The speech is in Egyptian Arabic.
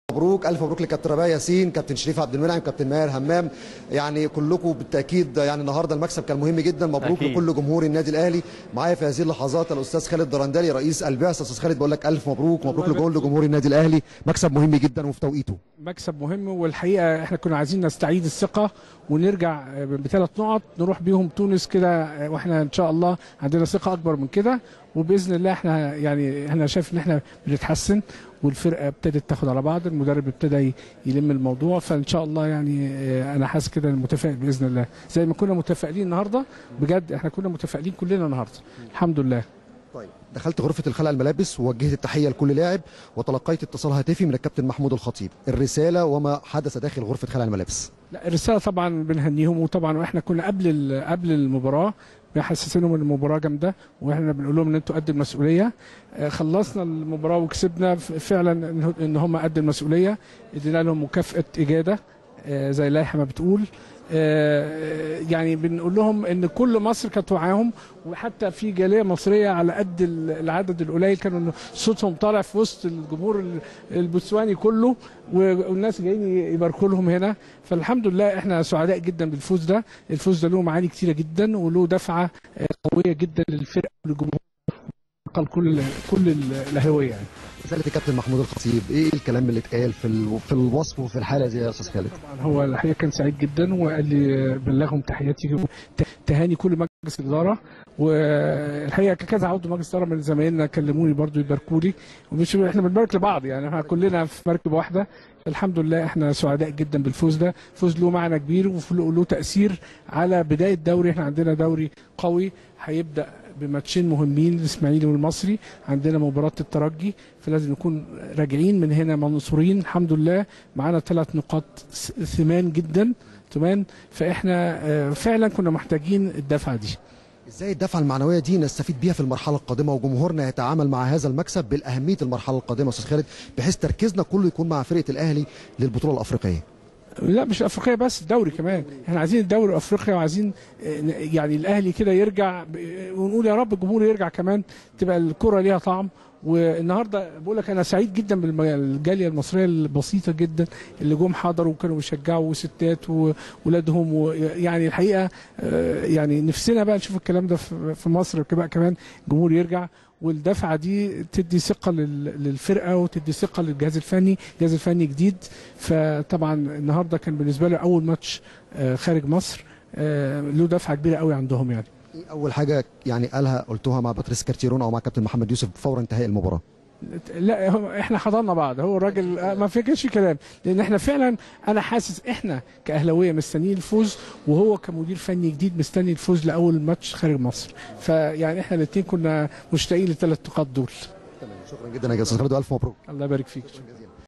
مبروك الف مبروك لكابتن ربيع ياسين كابتن شريف عبد المنعم كابتن ماهر همام يعني كلكم بالتاكيد يعني النهارده المكسب كان مهم جدا مبروك أكيد. لكل جمهور النادي الاهلي معايا في هذه اللحظات الاستاذ خالد درندلي رئيس البعثه استاذ خالد بقول لك الف مبروك مبروك الله لكل جمهور النادي الاهلي مكسب مهم جدا وفي توقيته مكسب مهم والحقيقه احنا كنا عايزين نستعيد الثقه ونرجع بثلاث نقط نروح بيهم تونس كده واحنا ان شاء الله عندنا ثقه اكبر من كده وباذن الله احنا يعني احنا شايف ان احنا بنتحسن والفرقه ابتدت تاخد على بعض المدرب ابتدى يلم الموضوع فان شاء الله يعني اه، انا حاسس كده متفائل باذن الله زي ما كنا متفائلين النهارده بجد احنا كنا متفائلين كلنا النهارده الحمد لله طيب دخلت غرفه الخلع الملابس ووجهت التحيه لكل لاعب وتلقيت اتصال هاتفي من الكابتن محمود الخطيب الرساله وما حدث داخل غرفه خلع الملابس لا الرساله طبعا بنهنيهم وطبعا واحنا كنا قبل ال- قبل المباراه بنحسسينهم ان المباراه جامده واحنا بنقول لهم ان انتوا قد المسؤوليه آه، خلصنا المباراه وكسبنا ف- فعلا إن- ان هم قد المسؤوليه ادينا لهم مكافاه اجاده آه، زي اللائحه ما بتقول آه، يعني بنقول لهم ان كل مصر كانت معاهم وحتى في جاليه مصريه على قد ال- العدد القليل كانوا إن صوتهم طالع في وسط الجمهور ال- البوتسواني كله والناس جايين يباركوا لهم هنا فالحمد لله احنا سعداء جدا بالفوز ده الفوز ده له معاني كتيره جدا وله دفعه آه، قويه جدا للفرقه وللجمهور كل كل الاهلاويه يعني رساله الكابتن محمود الخطيب ايه الكلام اللي اتقال في ال- في الوصف وفي الحاله دي يا استاذ خالد طبعا هو الحقيقه كان سعيد جدا وقال لي بلغهم تحياتي تهاني كل مجلس الاداره والحقيقه كذا عضو مجلس اداره من زمايلنا كلموني برضو يباركوا لي ومش احنا بنبارك لبعض يعني احنا كلنا في مركب واحده الحمد لله احنا سعداء جدا بالفوز ده فوز له معنى كبير وله تاثير على بدايه دوري احنا عندنا دوري قوي هيبدا بماتشين مهمين الاسماعيلي والمصري عندنا مباراه الترجي فلازم نكون راجعين من هنا منصورين الحمد لله معانا ثلاث نقاط س- ثمان جدا تمام فاحنا آه، فعلا كنا محتاجين الدفعه دي ازاي الدفعه المعنويه دي نستفيد بيها في المرحله القادمه وجمهورنا يتعامل مع هذا المكسب بالاهميه المرحله القادمه يا استاذ خالد بحيث تركيزنا كله يكون مع فرقه الاهلي للبطوله الافريقيه لا مش افريقيا بس الدوري كمان احنا عايزين الدوري الافريقيا وعايزين آه، يعني الاهلي كده يرجع ب- ونقول يا رب الجمهور يرجع كمان تبقى الكره ليها طعم والنهارده بقول لك انا سعيد جدا بالجاليه المصريه البسيطه جدا اللي جم حضروا وكانوا بيشجعوا وستات واولادهم ويعني الحقيقه آه، يعني نفسنا بقى نشوف الكلام ده في في مصر بقى كمان الجمهور يرجع والدفعه دي تدي ثقه لل- للفرقه وتدي ثقه للجهاز الفني الجهاز الفني جديد فطبعا النهارده كان بالنسبه له اول ماتش آه، خارج مصر آه، له دفعه كبيره قوي عندهم يعني ايه اول حاجه يعني قالها قلتوها مع باتريس كارتيرون او مع كابتن محمد يوسف فور انتهاء المباراه لا هو احنا حضرنا بعض هو الراجل آه، ما فيكش في كلام لان احنا فعلا انا حاسس احنا كاهلاويه مستنيين الفوز وهو كمدير فني جديد مستني الفوز لاول ماتش خارج مصر فيعني احنا الاثنين كنا مشتاقين للثلاث نقاط دول تمام شكرا جدا يا استاذ خالد والف مبروك الله يبارك فيك